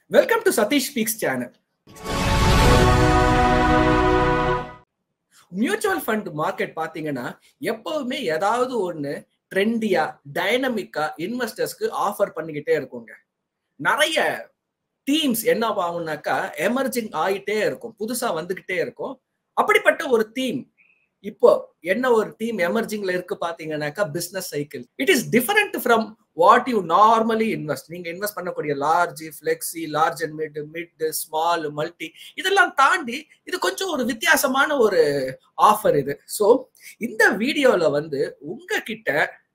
welcome to Satish speaks channel mutual fund market பாத்தீங்கன்னா எப்பவுமே ஏதாவது ஒண்ணு ட்ரெண்டியா டைனமிக்கா இன்வெஸ்டர்ஸ்க்கு ஆஃபர் பண்ணிக்கிட்டே இருக்குங்க நிறைய டீம்ஸ் என்ன ஆகும்னாக்கா எமர்ஜிங் ஆயிட்டே இருக்கும் புதுசா வந்துகிட்டே இருக்கும் அப்படிப்பட்ட ஒரு தீம் இப்போ என்ன ஒரு டீம் எமர்ஜிங்ல இருக்கு பாத்தீங்கன்னாக்கா business cycle it is different from what you normally invest நீங்க இன்வெஸ்ட் பண்ணக்கூடிய large flexi large and mid mid small multi இதெல்லாம் தாண்டி இது கொஞ்சம் ஒரு வித்தியாசமான ஒரு ஆஃபர் இது ஸோ இந்த வீடியோல வந்து உங்ககிட்ட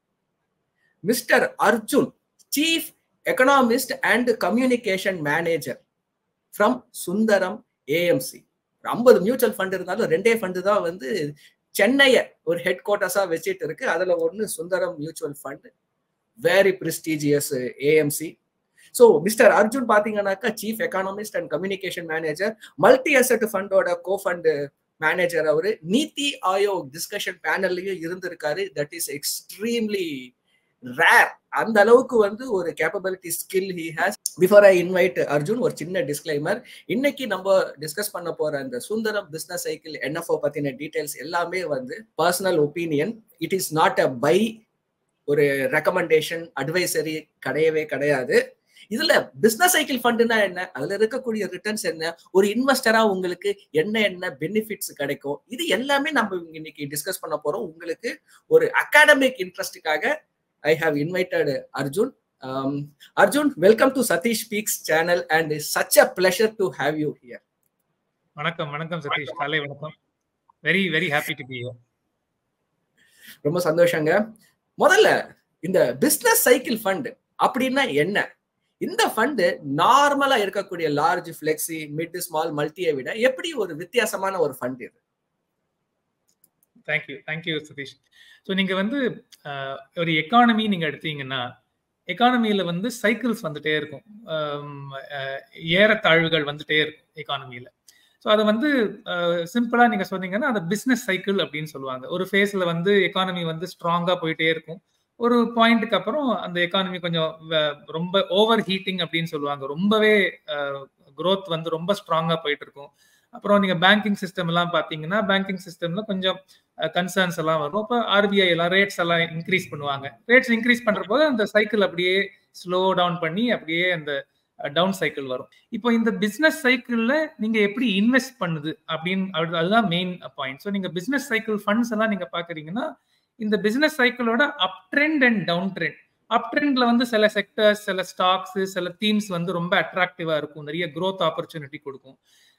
mister Arjun chief economist and communication manager from Sundaram AMC ஐம்பது மியூச்சுவல் ஃபண்ட் இருந்தாலும் ரெண்டே ஃபண்டு தான் வந்து சென்னையை ஒரு ஹெட் குவார்ட்டர்ஸா வச்சுட்டு இருக்கு அதுல ஒன்று Sundaram mutual fund very prestigious AMC so mister Arjun பாத்தீங்கன்னாக்கா chief economist and communication manager multi asset ஃபண்டோட கோ ஃபண்ட் மேனேஜர் அவரு நீத்தி ஆயோக் டிஸ்கஷன் பேனல்லையும் இருந்திருக்காரு தட் இஸ் எக்ஸ்ட்ரீம்லி ரேர் அந்த அளவுக்கு வந்து ஒரு capability skill he has before I invite Arjun ஒரு சின்ன டிஸ்கிளைமர் இன்னைக்கு நம்ம டிஸ்கஸ் பண்ண போற அந்த சுந்தரம் பிசினஸ் சைக்கிள் என்எஃப்ஓ பத்தின டீடைல்ஸ் எல்லாமே வந்து personal opinion it is not a buy ஒரு ரெக்கமெண்டேஷன் அட்வைசரி கிடையவே கிடையாது இதுல பிசினஸ் சைக்கிள் ஃபண்டுனா என்ன அதுல இருக்கக்கூடிய ரிட்டர்ன்ஸ் என்ன ஒரு இன்வெஸ்டரா உங்களுக்கு என்ன என்ன பெனிஃபிட்ஸ் கிடைக்கும் இது எல்லாமே நம்ம இன்னைக்கு டிஸ்கஸ் பண்ண போறோம் உங்களுக்கு ஒரு அகாடமிக் இன்ட்ரெஸ்டுக்காக I have invited Arjun Arjun welcome to Satish speaks channel and such a pleasure to have you here வணக்கம் வணக்கம் சதீஷ் காலை வணக்கம் very very happy to be ரொம்ப சந்தோஷங்க முதல்ல இந்த பிசினஸ் சைக்கிள் ஃபண்ட் அப்படின்னா என்ன இந்த ஃபண்டு நார்மலா இருக்கக்கூடிய லார்ஜ் ஃபிளெக்ஸி மிட் ஸ்மால் மல்டியை விட எப்படி ஒரு வித்தியாசமான ஒரு ஃபண்ட் இது தேங்க்யூ தேங்க்யூ சதீஷ் ஸோ நீங்க வந்து ஒரு எக்கானமி நீங்க எடுத்தீங்கன்னா எக்கானமியில வந்து சைக்கிள்ஸ் வந்துட்டே இருக்கும் ஏறத்தாழ்வுகள் வந்துட்டே இருக்கும் எக்கானமியில ஸோ அதை வந்து சிம்பிளா நீங்க சொன்னீங்கன்னா அந்த பிஸ்னஸ் சைக்கிள் அப்படின்னு சொல்லுவாங்க ஒரு ஃபேஸ்ல வந்து எக்கானமி வந்து ஸ்ட்ராங்கா போயிட்டே இருக்கும் ஒரு பாயிண்ட்டுக்கு அப்புறம் அந்த எக்கானமி கொஞ்சம் ரொம்ப ஓவர் ஹீட்டிங் அப்படின்னு சொல்லுவாங்க ரொம்பவே க்ரோத் வந்து ரொம்ப ஸ்ட்ராங்கா போயிட்டு இருக்கும் அப்புறம் நீங்க பேங்கிங் சிஸ்டம் எல்லாம் பாத்தீங்கன்னா பேங்கிங் சிஸ்டம்ல கொஞ்சம் கன்சர்ன்ஸ் எல்லாம் வரும் அப்போ ஆர்பிஐ எல்லாம் ரேட்ஸ் எல்லாம் இன்க்ரீஸ் பண்ணுவாங்க ரேட்ஸ் இன்க்ரீஸ் பண்ற போது அந்த சைக்கிள் அப்படியே ஸ்லோ டவுன் பண்ணி அப்படியே அந்த டவுன் சைக்கிள் வரும் இப்போ இந்த பிசினஸ் சைக்கிள்ல நீங்க எப்படி இன்வெஸ்ட் பண்ணுது அப்படின்னு அதுதான் மெயின் பாயிண்ட் ஸோ நீங்க பிசினஸ் சைக்கிள் ஃபண்ட்ஸ் எல்லாம் நீங்க பாக்குறீங்கன்னா இந்த பிசினஸ் சைக்கிளோட up trend and down trend up ட்ரெண்ட்ல வந்து சில செக்டர்ஸ் சில ஸ்டாக்ஸ் சில தீம்ஸ் வந்து ரொம்ப அட்ராக்டிவா இருக்கும் நிறைய க்ரோத் ஆப்பர்ச்சுனிட்டி கொடுக்கும்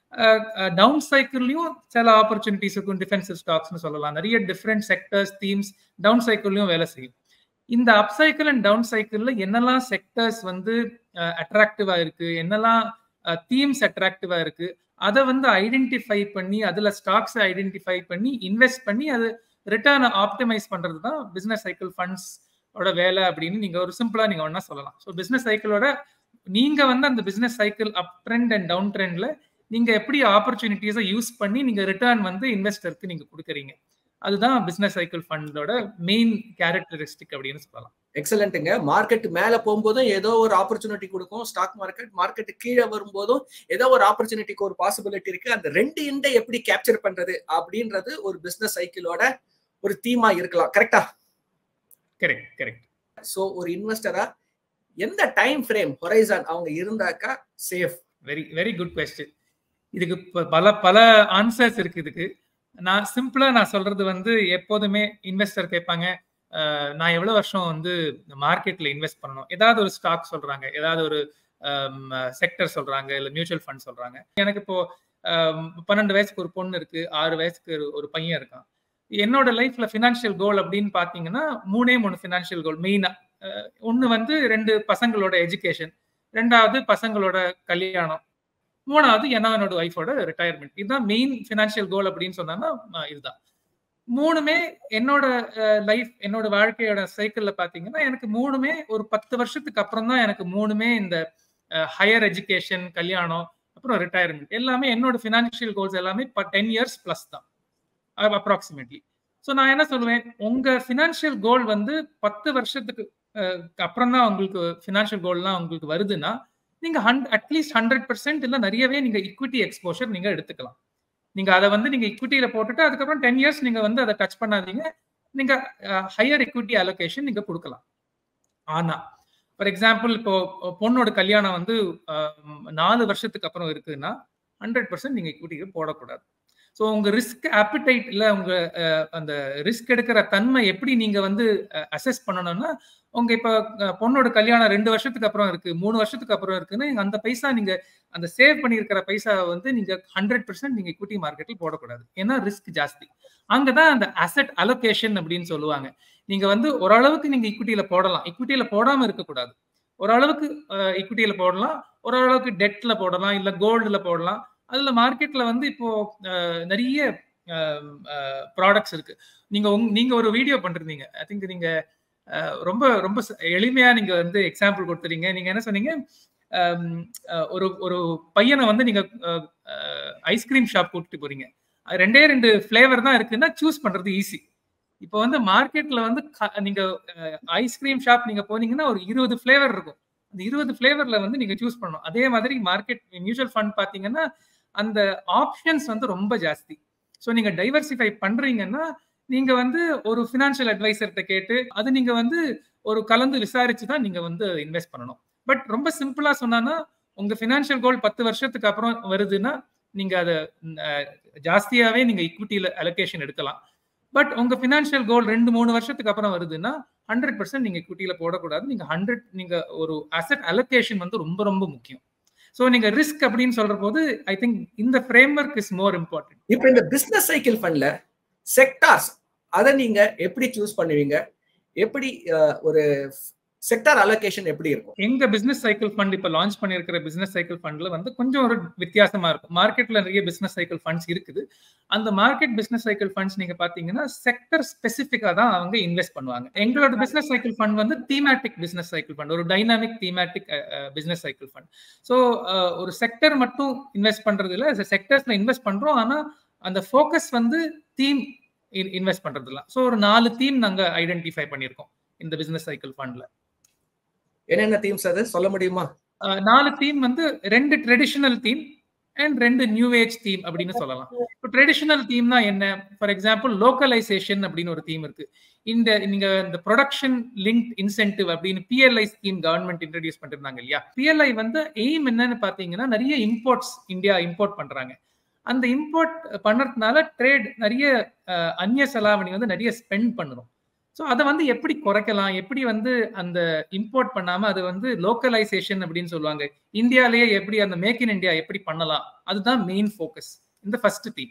டவுன் சைக்கிள்லயும் சில ஆப்பர்ச்சுனிட்டிஸ் இருக்கும் டிஃபென்சிவ் ஸ்டாக்ஸ்னு சொல்லலாம் நிறைய டிஃப்ரெண்ட் செக்டர்ஸ் தீம்ஸ் டவுன் சைக்கிள்லயும் வேலை செய்யும் இந்த அப் சைக்கிள் அண்ட் டவுன் சைக்கிள்ல என்னெல்லாம் செக்டர்ஸ் வந்து அட்ராக்டிவா இருக்கு என்னெல்லாம் தீம்ஸ் அட்ராக்டிவா இருக்கு அதை வந்து ஐடென்டிஃபை பண்ணி அதுல ஸ்டாக்ஸை ஐடென்டிஃபை பண்ணி இன்வெஸ்ட் பண்ணி அது ரிட்டர்னை ஆப்டிமைஸ் பண்றது தான் பிசினஸ் சைக்கிள் ஃபண்ட்ஸ் ஓட வேலை அப்படின்னு நீங்க ஒரு சிம்பிளா நீங்க ஒன்னா சொல்லலாம் ஸோ பிசினஸ் சைக்கிளோட நீங்க வந்து அந்த business cycle up trend and down ட்ரெண்ட்ல நீங்க எப்படி ஆப்பர்ச்சுனிட்டிஸை யூஸ் பண்ணி நீங்க ரிட்டர்ன் வந்து இன்வெஸ்டருக்கு நீங்க கொடுக்குறீங்க அதுதான் பிசினஸ் சைக்கிள் ஃபண்டோட மெயின் கேரக்டரிஸ்டிக் அப்படின்னு சொல்லலாம் எக்ஸலண்ட்டுங்க மார்க்கெட் மேல போகும்போதும் ஏதோ ஒரு ஆப்பர்ச்சுனிட்டி கொடுக்கும் ஸ்டாக் மார்க்கெட் மார்க்கெட் கீழே வரும்போதும் ஏதோ ஒரு ஆப்பர்ச்சுனிட்டிக்கு ஒரு பாசிபிலிட்டி இருக்கு அந்த ரெண்டு இண்டை எப்படி கேப்சர் பண்றது அப்படின்றது ஒரு பிசினஸ் சைக்கிளோட ஒரு தீமா இருக்கலாம் கரெக்டா கரெக்ட் கரெக்ட் ஸோ ஒரு இன்வெஸ்டரா எந்த டைம் ஃப்ரேம் ஹொரைசான் அவங்க இருந்தாக்கா safe very very good question இதுக்கு பல பல ஆன்சர்ஸ் இருக்கு இதுக்கு நான் சிம்பிளா நான் சொல்றது வந்து எப்போதுமே இன்வெஸ்டர் கேட்பாங்க நான் எவ்வளவு வருஷம் வந்து மார்க்கெட்ல இன்வெஸ்ட் பண்ணணும் ஏதாவது ஒரு ஸ்டாக் சொல்றாங்க ஏதாவது ஒரு செக்டர் சொல்றாங்க இல்ல மியூச்சுவல் ஃபண்ட் சொல்றாங்க எனக்கு இப்போ பன்னெண்டு வயசுக்கு ஒரு பொண்ணு இருக்கு ஆறு வயசுக்கு ஒரு பையன் இருக்கான் என்னோட லைஃப்ல ஃபினான்ஷியல் கோல் அப்படின்னு பாத்தீங்கன்னா மூணே மூணு ஃபினான்ஷியல் கோல் மெயினா ஒன்னு வந்து ரெண்டு பசங்களோட எஜுகேஷன் ரெண்டாவது பசங்களோட கல்யாணம் மூணாவது என்னோட ஒய்ஃபோட ரிட்டையர்மெண்ட் இதுதான் மெயின் ஃபினான்ஷியல் கோல் அப்படின்னு சொன்னா இதுதான் மூணுமே என்னோட லைஃப் என்னோட வாழ்க்கையோட சைக்கிள்ல பாத்தீங்கன்னா எனக்கு மூணுமே ஒரு பத்து வருஷத்துக்கு அப்புறம் தான் எனக்கு மூணுமே இந்த ஹையர் எஜுகேஷன் கல்யாணம் அப்புறம் ரிட்டையர்மெண்ட் எல்லாமே என்னோட ஃபினான்ஷியல் கோல்ஸ் எல்லாமே டென் இயர்ஸ் பிளஸ் தான் அப்ராக்சிமேட்லி ஸோ நான் என்ன சொல்லுவேன் உங்க ஃபினான்ஷியல் கோல் வந்து பத்து வருஷத்துக்கு அப்புறம் தான் உங்களுக்கு ஃபினான்ஷியல் கோல்லாம் உங்களுக்கு வருதுன்னா நீங்க ஹண்ட் அட்லீஸ்ட் ஹண்ட்ரட் பர்சன்ட் இல்லை நிறையவே நீங்க இக்விட்டி எக்ஸ்போஷர் நீங்க எடுத்துக்கலாம் நீங்க அதை வந்து நீங்க இக்விட்டியில போட்டுட்டு அதுக்கப்புறம் டென் இயர்ஸ் நீங்க வந்து அதை டச் பண்ணாதீங்க நீங்க ஹையர் இக்விட்டி அலோகேஷன் நீங்க கொடுக்கலாம் ஆனா ஃபார் எக்ஸாம்பிள் இப்போ பொண்ணோட கல்யாணம் வந்து நாலு வருஷத்துக்கு அப்புறம் இருக்குன்னா ஹண்ட்ரட் பர்சன்ட் நீங்க இக்விட்டிக்கு போடக்கூடாது ஸோ உங்க ரிஸ்க் ஆப்பிடைட் இல்லை உங்க அந்த ரிஸ்க் எடுக்கிற தன்மை எப்படி நீங்க வந்து அசஸ் பண்ணணும்னா உங்க இப்போ பொண்ணோட கல்யாணம் ரெண்டு வருஷத்துக்கு அப்புறம் இருக்கு மூணு வருஷத்துக்கு அப்புறம் இருக்குன்னு அந்த பைசா நீங்க அந்த சேவ் பண்ணியிருக்கிற பைசா வந்து நீங்க ஹண்ட்ரட் பர்சன்ட் நீங்க இக்விட்டி மார்க்கெட்டில் போடக்கூடாது ஏன்னா ரிஸ்க் ஜாஸ்தி அங்கதான் அந்த அசட் அலோகேஷன் அப்படின்னு சொல்லுவாங்க நீங்க வந்து ஓரளவுக்கு நீங்க இக்விட்டியில போடலாம் இக்விட்டியில போடாம இருக்கக்கூடாது ஓரளவுக்கு இக்விட்டியில போடலாம் ஓரளவுக்கு டெட்ல போடலாம் இல்ல கோல்டுல போடலாம் அதுல மார்க்கெட்ல வந்து இப்போ நிறைய ப்ராடக்ட்ஸ் இருக்கு நீங்க நீங்க ஒரு வீடியோ பண்றீங்க ஐ திங்க் நீங்க ரொம்ப ரொம்ப எளிமையா நீங்க வந்து எக்ஸாம்பிள் கொடுத்துறீங்க நீங்க என்ன சொன்னீங்க ஒரு ஒரு பையனை வந்து நீங்க ஐஸ்கிரீம் ஷாப் கூட்டிட்டு போறீங்க ரெண்டே ரெண்டு ஃபிளேவர் தான் இருக்குன்னா சூஸ் பண்றது ஈஸி இப்போ வந்து மார்க்கெட்ல வந்து நீங்க ஐஸ்கிரீம் ஷாப் நீங்க போனீங்கன்னா ஒரு இருபது ஃபிளேவர் இருக்கும் அந்த இருபது ஃபிளேவர்ல வந்து நீங்க சூஸ் பண்ணணும் அதே மாதிரி மார்க்கெட் மியூச்சுவல் ஃபண்ட் பாத்தீங்கன்னா அந்த ஆப்ஷன்ஸ் வந்து ரொம்ப ஜாஸ்தி ஸோ நீங்க டைவர்சிஃபை பண்றீங்கன்னா நீங்க வந்து ஒரு ஃபினான்ஷியல் அட்வைசர்கிட்ட கேட்டு அது நீங்க வந்து ஒரு கலந்து விசாரிச்சு தான் நீங்க வந்து இன்வெஸ்ட் பண்ணணும் பட் ரொம்ப சிம்பிளா சொன்னா உங்க ஃபினான்ஷியல் கோல் பத்து வருஷத்துக்கு அப்புறம் வருதுன்னா நீங்க அதை ஜாஸ்தியாவே நீங்க இக்விட்டியில அலோகேஷன் எடுக்கலாம் பட் உங்க ஃபினான்ஷியல் கோல் ரெண்டு மூணு வருஷத்துக்கு அப்புறம் வருதுன்னா ஹண்ட்ரட் பர்சன்ட் நீங்க இக்விட்டியில போடக்கூடாது நீங்க ஹண்ட்ரட் நீங்க ஒரு அசட் அலோகேஷன் வந்து ரொம்ப ரொம்ப முக்கியம் ஸோ நீங்க ரிஸ்க் அப்படின்னு சொல்ற போது ஐ திங்க் இந்த framework is more important இப்போ இந்த பிசினஸ் சைக்கிள் ஃபண்ட்ல செக்டார்ஸ் அதை நீங்க எப்படி சூஸ் பண்ணுவீங்க எப்படி ஒரு செக்டார் அலோகேஷன் எப்படி இருக்கும் எங்க பிசினஸ் சைக்கிள் ஃபண்ட் இப்ப லான்ச் பண்ணிருக்கிற பிசினஸ் சைக்கிள் ஃபண்ட்ல வந்து கொஞ்சம் ஒரு வித்தியாசமா இருக்கும் மார்க்கெட்ல நிறைய பிசினஸ் சைக்கிள் ஃபண்ட்ஸ் இருக்குது அந்த மார்க்கெட் பிசினஸ் சைக்கிள் ஃபண்ட்ஸ் நீங்க பாத்தீங்கன்னா செக்டர் ஸ்பெசிபிக்கா தான் அவங்க இன்வெஸ்ட் பண்ணுவாங்க எங்களோட பிசினஸ் சைக்கிள் ஃபண்ட் வந்து தீமேட்டிக் பிசினஸ் சைக்கிள் ஃபண்ட் ஒரு dynamic thematic business cycle fund so ஒரு செக்டர் மட்டும் இன்வெஸ்ட் பண்றது இல்ல செக்டர்ஸ்ல இன்வெஸ்ட் பண்றோம் ஆனா அந்த ஃபோக்கஸ் வந்து தீம் இன்வெஸ்ட் பண்றது இல்லை ஸோ ஒரு நாலு தீம் நாங்க ஐடென்டிஃபை பண்ணியிருக்கோம் இந்த பிசினஸ் சைக்கிள் ஃபண்ட்ல என்னென்ன தீம்ஸ் அது சொல்ல முடியுமா நாலு தீம் வந்து ரெண்டு ட்ரெடிஷனல் தீம் அண்ட் ரெண்டு நியூ ஏஜ் தீம் அப்படின்னு சொல்லலாம் இப்போ ட்ரெடிஷனல் தீம்னா என்ன ஃபார் எக்ஸாம்பிள் லோக்கலைசேஷன் அப்படின்னு ஒரு தீம் இருக்கு இந்த நீங்க இந்த ப்ரொடக்ஷன் லிங்க் இன்சென்டிவ் அப்படின்னு பிஎல்ஐ ஸ்கீம் கவர்மெண்ட் இன்ட்ரடியூஸ் பண்ணிருந்தாங்க இல்லையா பிஎல்ஐ வந்து எய்ம் என்னன்னு பாத்தீங்கன்னா நிறைய இம்போர்ட்ஸ் இந்தியா இம்போர்ட் பண்றாங்க அந்த இம்போர்ட் பண்ணுறதுனால ட்ரேட் நிறைய அந்நிய செலாவணி வந்து நிறைய ஸ்பெண்ட் பண்ணுறோம் ஸோ அதை வந்து எப்படி குறைக்கலாம் எப்படி வந்து அந்த இம்போர்ட் பண்ணாம அது வந்து லோக்கலைசேஷன் அப்படின்னு சொல்லுவாங்க இந்தியாலேயே எப்படி அந்த மேக் இன் இந்தியா எப்படி பண்ணலாம் அதுதான் மெயின் ஃபோக்கஸ் இந்த ஃபர்ஸ்ட் தீம்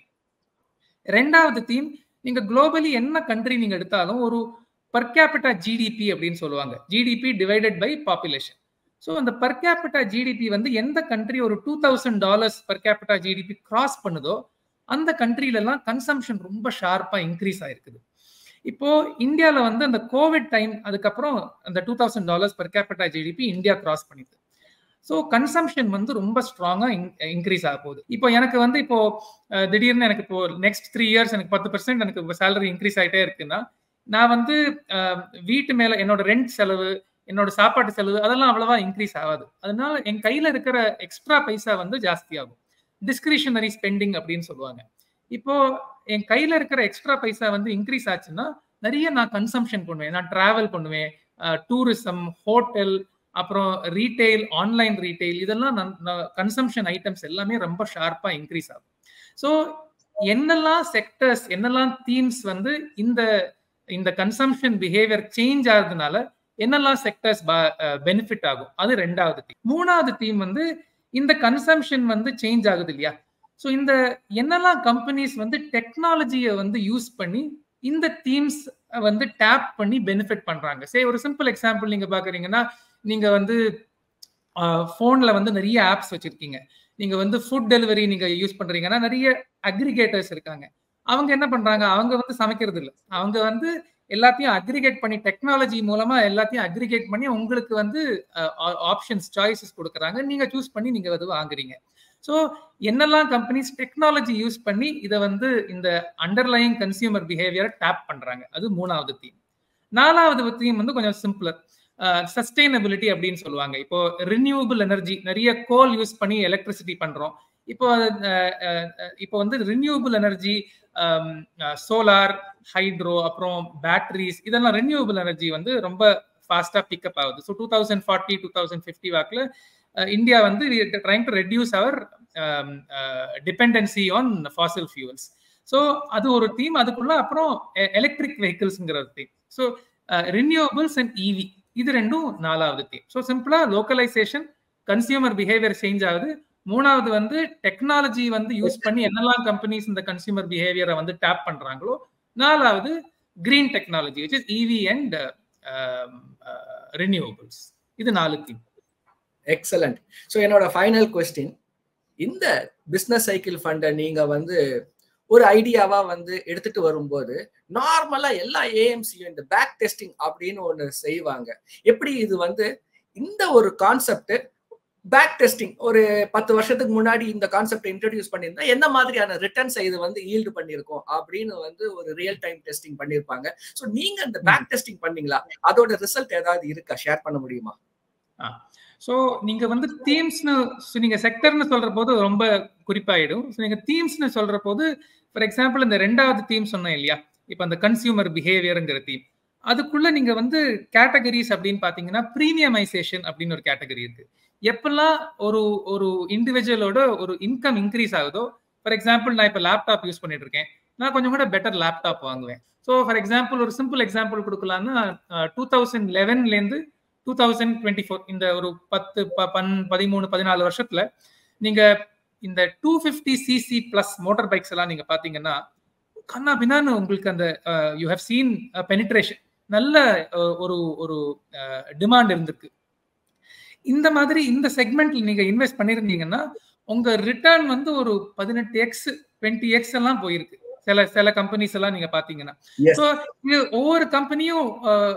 ரெண்டாவது தீம் நீங்க குளோபலி என்ன கண்ட்ரி நீங்க எடுத்தாலும் ஒரு பர் கேபிட்டா ஜிடிபி அப்படின்னு சொல்லுவாங்க GDP divided by population so அந்த பர் கேபிட்டா ஜிடிபி வந்து எந்த கண்ட்ரி ஒரு two thousand dollars per capita GDP cross பண்ணுதோ அந்த கண்ட்ரிலெல்லாம் கன்சம்ஷன் ரொம்ப ஷார்ப்பா இன்க்ரீஸ் ஆயிருக்குது இப்போ இந்தியாவில் வந்து அந்த கோவிட் டைம் அதுக்கப்புறம் அந்த two thousand dollars per capita GDP India cross பண்ணிது ஸோ கன்சம்ஷன் வந்து ரொம்ப ஸ்ட்ராங்கா இன்க்ரீஸ் ஆக போகுது இப்போ எனக்கு வந்து இப்போ திடீர்னு எனக்கு இப்போ நெக்ஸ்ட் த்ரீ இயர்ஸ் எனக்கு பத்து பர்சன்ட் எனக்கு சேலரி இன்க்ரீஸ் ஆகிட்டே இருக்குன்னா நான் வந்து வீட்டு மேல என்னோட ரெண்ட் செலவு என்னோட சாப்பாட்டு செலவு அதெல்லாம் அவ்வளவா இன்க்ரீஸ் ஆகாது அதனால என் கையில இருக்கிற எக்ஸ்ட்ரா பைசா வந்து ஜாஸ்தி ஆகும் டிஸ்கிரிஷனரி ஸ்பெண்டிங் அப்படின்னு சொல்லுவாங்க இப்போ என் கையில இருக்கிற எக்ஸ்ட்ரா பைசா வந்து இன்க்ரீஸ் ஆச்சுன்னா நிறைய நான் கன்சம்ஷன் பண்ணுவேன் நான் டிராவல் பண்ணுவேன் டூரிசம் ஹோட்டல் அப்புறம் ரீட்டைல் ஆன்லைன் ரீட்டைல் இதெல்லாம் கன்சம்ஷன் ஐட்டம்ஸ் எல்லாமே ரொம்ப ஷார்ப்பா இன்க்ரீஸ் ஆகும் ஸோ என்னெல்லாம் செக்டர்ஸ் என்னெல்லாம் தீம்ஸ் வந்து இந்த இந்த கன்சம்ஷன் பிஹேவியர் சேஞ்ச் ஆகுறதுனால என்னெல்லாம் செக்டர்ஸ் பெனிஃபிட் ஆகும் அது ரெண்டாவது தீம் மூணாவது தீம் வந்து இந்த கன்சம்ஷன் வந்து சேஞ்ச் ஆகுது இல்லையா ஸோ இந்த என்னெல்லாம் கம்பெனிஸ் வந்து டெக்னாலஜியை வந்து யூஸ் பண்ணி இந்த தீம்ஸ் வந்து டேப் பண்ணி பெனிஃபிட் பண்றாங்க சே ஒரு சிம்பிள் எக்ஸாம்பிள் நீங்க பாக்குறீங்கன்னா நீங்க வந்து ஃபோன்ல வந்து நிறைய ஆப்ஸ் வச்சிருக்கீங்க நீங்க வந்து ஃபுட் டெலிவரி நீங்க யூஸ் பண்றீங்கன்னா நிறைய அக்ரிகேட்டர்ஸ் இருக்காங்க அவங்க என்ன பண்றாங்க அவங்க வந்து சமைக்கிறது இல்லை அவங்க வந்து எல்லாத்தையும் அக்ரிகேட் பண்ணி டெக்னாலஜி மூலமா எல்லாத்தையும் அக்ரிகேட் பண்ணி உங்களுக்கு வந்து ஆப்ஷன்ஸ் சாய்ஸஸ் கொடுக்குறாங்க நீங்க சூஸ் பண்ணி நீங்க வந்து வாங்குறீங்க ஸோ என்னெல்லாம் கம்பெனிஸ் டெக்னாலஜி யூஸ் பண்ணி இதை வந்து இந்த அண்டர்லைங் கன்சியூமர் பிஹேவியரை டேப் பண்றாங்க அது மூணாவது தீம் நாலாவது தீம் வந்து கொஞ்சம் சிம்பிளர் சஸ்டைனபிலிட்டி அப்படின்னு சொல்லுவாங்க இப்போ ரினியூவபிள் எனர்ஜி நிறைய கோல் யூஸ் பண்ணி எலக்ட்ரிசிட்டி பண்றோம் இப்போ இப்போ வந்து ரினியூவபிள் எனர்ஜி சோலார் ஹைட்ரோ அப்புறம் பேட்டரிஸ் இதெல்லாம் ரினியூவபிள் எனர்ஜி வந்து ரொம்ப ஃபாஸ்டா பிக்கப் ஆகுது so two thousand forty two thousand fifty வாக்கில் இந்தியா வந்து trying to reduce our dependency on fossil fuels so அது ஒரு தீம் அதுக்குள்ள அப்புறம் எலக்ட்ரிக் வெஹிக்கிள்ஸ்ங்கிற ஒரு தீம் ஸோ ரினியூவபிள்ஸ் அண்ட் இவி இது ரெண்டும் நாலாவது தீம் ஸோ சிம்பிளா லோக்கலைசேஷன் கன்சியூமர் பிஹேவியர் சேஞ்ச் ஆகுது மூணாவது வந்து டெக்னாலஜி வந்து யூஸ் பண்ணி என்னெல்லாம் கம்பெனிஸ் இந்த கன்சியூமர் பிஹேவியரை வந்து டேப் பண்றாங்களோ நாலாவது green technology which is EV and renewables இது நாலு தீம் எக்ஸலண்ட் ஸோ என்னோட ஃபைனல் கொஸ்டின் இந்த பிஸ்னஸ் சைக்கிள் ஃபண்டை நீங்க வந்து ஒரு ஐடியாவா வந்து எடுத்துட்டு வரும்போது நார்மலா எல்லா ஏஎம்சியும் இந்த பேக் டெஸ்டிங் அப்படின்னு ஒண்ணு செய்வாங்க எப்படி இது வந்து இந்த ஒரு கான்செப்ட் பேக் டெஸ்டிங் ஒரு பத்து வருஷத்துக்கு முன்னாடி இந்த கான்செப்ட் இன்ட்ரடியூஸ் பண்ணியிருந்தா என்ன மாதிரியான ரிட்டர்ன்ஸ் இது வந்து ஈல்டு பண்ணியிருக்கோம் அப்படின்னு வந்து ஒரு ரியல் டைம் டெஸ்டிங் பண்ணியிருப்பாங்க ஸோ நீங்க இந்த பேக் டெஸ்டிங் பண்ணீங்களா அதோட ரிசல்ட் ஏதாவது இருக்கா ஷேர் பண்ண முடியுமா ஸோ நீங்க வந்து தீம்ஸ்னு நீங்க செக்டர்னு சொல்ற போது ரொம்ப குறிப்பாயிடும் ஸோ நீங்க தீம்ஸ்னு சொல்ற போது ஃபார் எக்ஸாம்பிள் இந்த ரெண்டாவது தீம் சொன்னேன் இல்லையா இப்போ அந்த கன்சியூமர் பிஹேவியருங்கிற தீம் அதுக்குள்ள நீங்க வந்து கேட்டகரிஸ் அப்படின்னு பாத்தீங்கன்னா ப்ரீமியமைசேஷன் அப்படின்னு ஒரு கேட்டகரி இருக்கு எப்பெல்லாம் ஒரு ஒரு இண்டிவிஜுவலோட ஒரு இன்கம் இன்க்ரீஸ் ஆகுதோ ஃபார் எக்ஸாம்பிள் நான் இப்போ லேப்டாப் யூஸ் பண்ணிட்டு இருக்கேன் நான் கொஞ்சம் கூட பெட்டர் லேப்டாப் வாங்குவேன் ஸோ ஃபார் எக்ஸாம்பிள் ஒரு சிம்பிள் எக்ஸாம்பிள் கொடுக்கலாம்னா டூ தௌசண்ட் லெவன்லேருந்து டூ தௌசண்ட் டுவெண்ட்டி ஃபோர் இந்த ஒரு பத்து பன் பதிமூணு பதினாலு வருஷத்துல நீங்க இந்த two fifty CC plus motor bikes எல்லாம் நீங்க பாத்தீங்கன்னா கண்ணா பின்னான்னு உங்களுக்கு அந்த யூ ஹவ் சீன் பெனிட்ரேஷன் நல்ல ஒரு ஒரு டிமாண்ட் இருந்திருக்கு இந்த மாதிரி இந்த செக்மெண்ட்ல நீங்க இன்வெஸ்ட் பண்ணிருந்தீங்கன்னா உங்க ரிட்டர்ன் வந்து ஒரு பதினெட்டு எக்ஸ் டுவெண்ட்டி எக்ஸ் எல்லாம் போயிருக்கு சில சில கம்பெனிஸ் எல்லாம் நீங்க பாத்தீங்கன்னா ஸோ இது ஒவ்வொரு கம்பெனியும்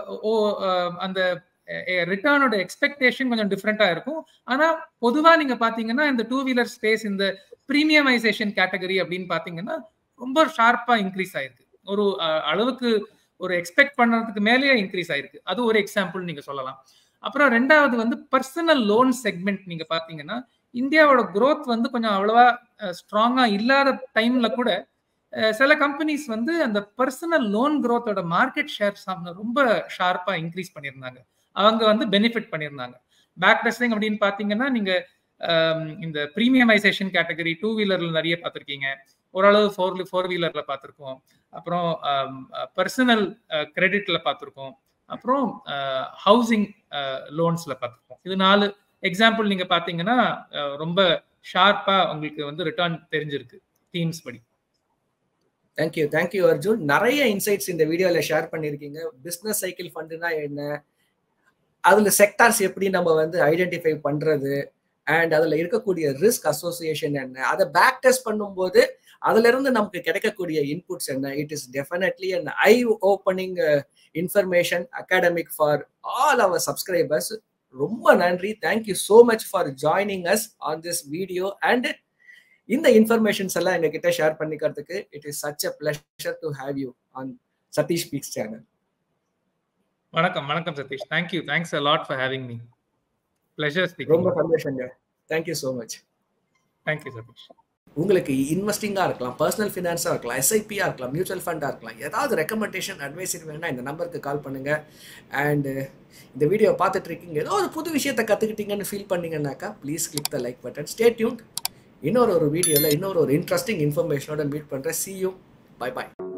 அந்த ரிட்டர்னோட எக்ஸ்பெக்டேஷன் கொஞ்சம் டிஃப்ரெண்டா இருக்கும் ஆனா பொதுவா நீங்க பாத்தீங்கன்னா இந்த டூ வீலர் ஸ்பேஸ் இந்த ப்ரீமியமைசேஷன் கேட்டகரி அப்படின்னு பாத்தீங்கன்னா ரொம்ப ஷார்ப்பா இன்க்ரீஸ் ஆயிருக்கு ஒரு அளவுக்கு ஒரு எக்ஸ்பெக்ட் பண்ணுறதுக்கு மேலேயே இன்க்ரீஸ் ஆயிருக்கு அது ஒரு எக்ஸாம்பிள் நீங்க சொல்லலாம் அப்புறம் ரெண்டாவது வந்து பர்சனல் லோன் செக்மெண்ட் நீங்க பாத்தீங்கன்னா இந்தியாவோட குரோத் வந்து கொஞ்சம் அவ்வளவா ஸ்ட்ராங்கா இல்லாத டைம்ல கூட சில கம்பெனிஸ் வந்து அந்த பர்சனல் லோன் குரோத்தோட மார்க்கெட் ஷேர் ரொம்ப ஷார்ப்பா இன்க்ரீஸ் பண்ணியிருந்தாங்க அவங்க வந்து பெனிஃபிட் பண்ணியிருந்தாங்க பேக் டெஸ்டிங் அப்படின்னு பாத்தீங்கன்னா நீங்க இந்த ப்ரீமியமைசேஷன் கேட்டகரி டூ வீலர்ல நிறைய பார்த்துருக்கீங்க ஓரளவு ஃபோர் ஃபோர் வீலர்ல பார்த்துருக்கோம் அப்புறம் பர்சனல் கிரெடிட்ல பார்த்துருக்கோம் அப்புறம் ஹவுசிங் லோன்ஸ்ல பார்த்துருக்கோம் இது நாலு எக்ஸாம்பிள் நீங்க பாத்தீங்கன்னா ரொம்ப ஷார்ப்பா உங்களுக்கு வந்து ரிட்டர்ன் தெரிஞ்சிருக்கு தீம்ஸ் படி தேங்க்யூ தேங்க்யூ அர்ஜுன் நிறைய இன்சைட்ஸ் இந்த வீடியோல ஷேர் பண்ணிருக்கீங்க பிசினஸ் சைக்கிள் ஃபண்டுனா என்ன அதுல செக்டார்ஸ் எப்படி நம்ம வந்து ஐடென்டிஃபை பண்றது அண்ட் அதுல இருக்கக்கூடிய ரிஸ்க் அசோசியேஷன் என்ன அதை பேக் டெஸ்ட் பண்ணும்போது அதுல இருந்து நமக்கு கிடைக்கக்கூடிய இன்புட்ஸ் என்ன it is definitely and I opening information academic for all our subscribers ரொம்ப நன்றி thank you so much for joining us on this video and இந்த இன்ஃபர்மேஷன்ஸ் எல்லாம் எங்ககிட்ட ஷேர் பண்ணிக்கிறதுக்கு it is such a pleasure to have you on Satish speaks channel வணக்கம் வணக்கம் Satish thank you thanks a lot for having me pleasure ரொம்ப சந்தோஷங்க thank you so much thank you Satish உங்களுக்கு இன்வெஸ்டிங்காக இருக்கலாம் பர்சனல் ஃபினான்ஸாக இருக்கலாம் எஸ்ஐபியாக இருக்கலாம் மியூச்சுவல் ஃபண்டாக இருக்கலாம் ஏதாவது ரெக்கமெண்டேஷன் அட்வைசரி வேணா இந்த நம்பருக்கு கால் பண்ணுங்க அண்டு இந்த வீடியோ பார்த்துட்டு இருக்கீங்க ஏதோ ஒரு புது விஷயத்தை கற்றுக்கிட்டீங்கன்னு ஃபீல் பண்ணீங்கன்னாக்கா please click the like button stay tune இன்னொரு ஒரு வீடியோவில் இன்னொரு ஒரு இன்ட்ரெஸ்டிங் இன்ஃபர்மேஷனோட மீட் பண்ணுறேன் சி யூ பை பாய்